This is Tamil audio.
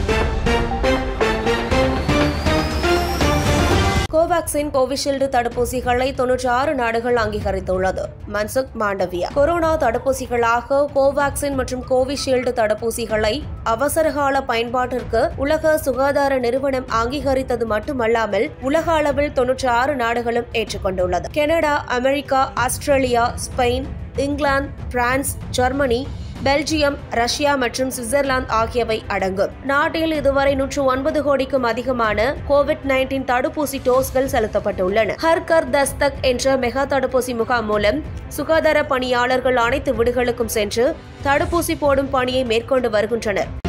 கோவாக்சின் கோவிஷீல்டு தடுப்பூசிகளை தொன்னூற்றி ஆறு நாடுகள் அங்கீகரித்துள்ளது மன்சுக் மாண்டவியா கொரோனா தடுப்பூசிகளாக கோவாக்சின் மற்றும் கோவிஷீல்டு தடுப்பூசிகளை அவசரகால பயன்பாட்டிற்கு உலக சுகாதார நிறுவனம் அங்கீகரித்தது மட்டுமல்லாமல் உலக அளவில் தொன்னூற்றி ஆறு நாடுகளும் ஏற்றுக்கொண்டுள்ளது Canada America Australia Spain England France Germany Belgium Russia மற்றும் சுவிட்சர்லாந்து ஆகியவை அடங்கும் நாட்டில் இதுவரை நூற்று ஒன்பது கோடிக்கும் அதிகமான கோவிட் நைன்டீன் தடுப்பூசி டோஸ்கள் செலுத்தப்பட்டுள்ளன ஹர் கர் தஸ்தக் என்ற மெகா தடுப்பூசி முகாம் மூலம் சுகாதார பணியாளர்கள் அனைத்து வீடுகளுக்கும் சென்று தடுப்பூசி போடும் பணியை மேற்கொண்டு வருகின்றனர்